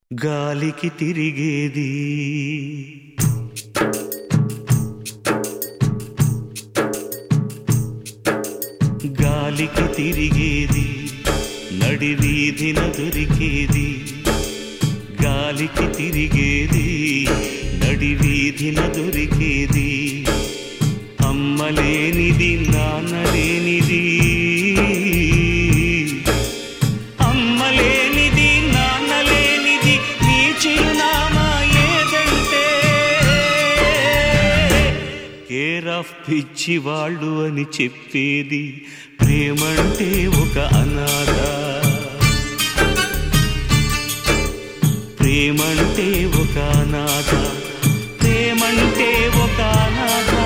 గాలికి తిరిగేది గాలికి తిరిగేది నడి వీధిన దొరికేది గాలికి తిరిగేది నడి వీధిన దొరికేది అమ్మలేనిది నాన్నలేనిది అమ్మలేనిది నాన్నలేనిది నీ చిరునామా ఏదంటే కేర్ ఆఫ్ పిచ్చి వాళ్ళు అని చెప్పేది ప్రేమంటే ఒక అనాథ ప్రేమంటే ఒక అనాథ ప్రేమంటే ఒక అనాథ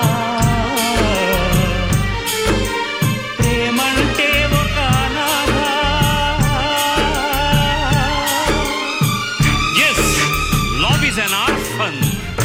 ప్రేమంటే ఒక అనాథ as love is an orphan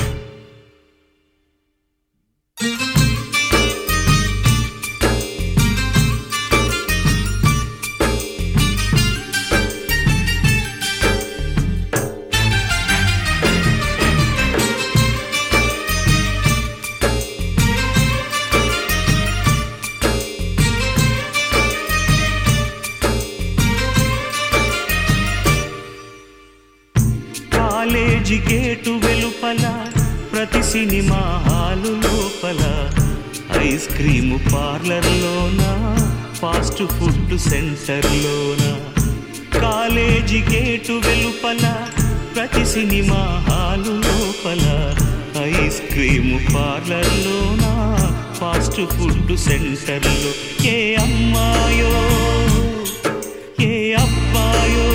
college gate వెలుపల ప్రతి సినిమా హాలు లోపల ఐస్ క్రీము పార్లర్లోన ఫాస్ట్ ఫుడ్ సెంటర్లోన కాలేజీ గేటు వెలుపల ప్రతి సినిమా హాలు లోపల ఐస్ క్రీము పార్లర్లోన ఫాస్ట్ ఫుడ్ సెంటర్లో ఏ అమ్మాయో ఏ అబ్బాయో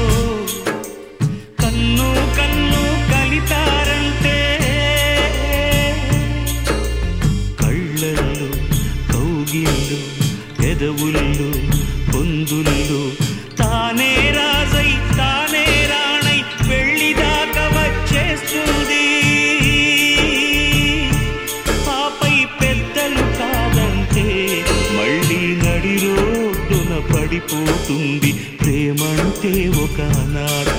కన్ను కన్ను కలిపారంటే కళ్ళల్లో కౌగిళ్ళు ఎదవుళ్ళు పొందుళ్ళు తానే రాజై తానే రాణై వెళ్ళిదాకా వచ్చేస్తుంది ఆపై పెద్దలు కాదంటే మళ్ళీ నడి రోడ్డున పడిపోతుంది ప్రేమంటే ఒక అనాథ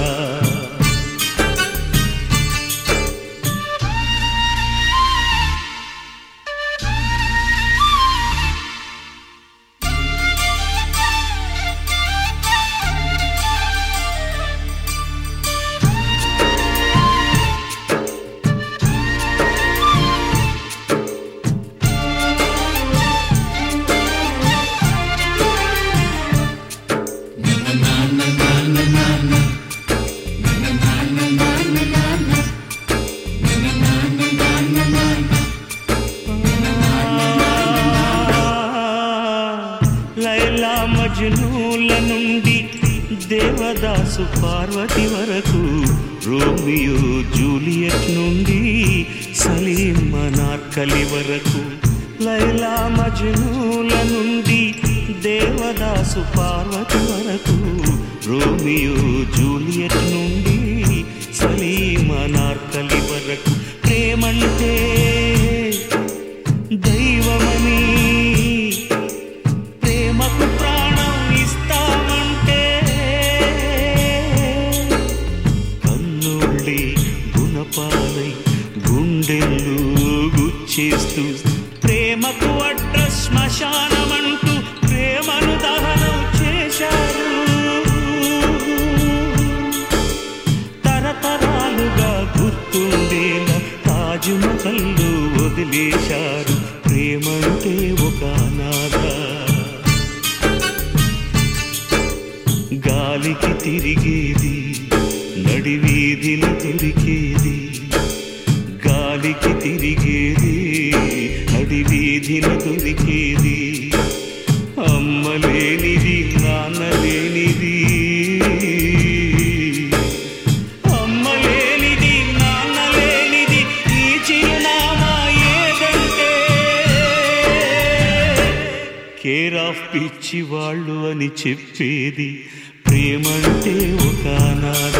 లైలా మజ్నూల నుండి దేవదాసు పార్వతి వరకు రోమియో జూలియట్ నుండి సలీం మనార్కలి వరకు లైలా మజ్నూల నుండి దేవదాసు పార్వతి వరకు రోమియో జూలియట్ నుండి సలీం మనార్కలి వరకు ప్రేమంటే దైవమని ప్రేమకు ప్రాణం ఇస్తామంటే కన్నుళ్ళి గుణపాలై గుండెళ్ళు గుచ్చేస్తూ ప్రేమకు అడ్డ శ్మశానమంటూ ప్రేమను దహనం చేశారు తరతరాలుగా గుర్తుండేలా తాజ్మహల్లు వదిలేశారు ప్రేమంటే ఒక అనాథ గాలికి తిరిగేది నడి వీధిన దొరికేది గాలికి తిరిగేది నడి వీధిన దొరికేది అమ్మలేనిది నాన్నలేనిది అమ్మలేనిది నాన్నలేనిది ఈ చిరునామా ఏదంటే కేర్ ఆఫ్ పిచ్చి వాళ్ళు అని చెప్పేది ప్రేమంటే ఒక అనాథ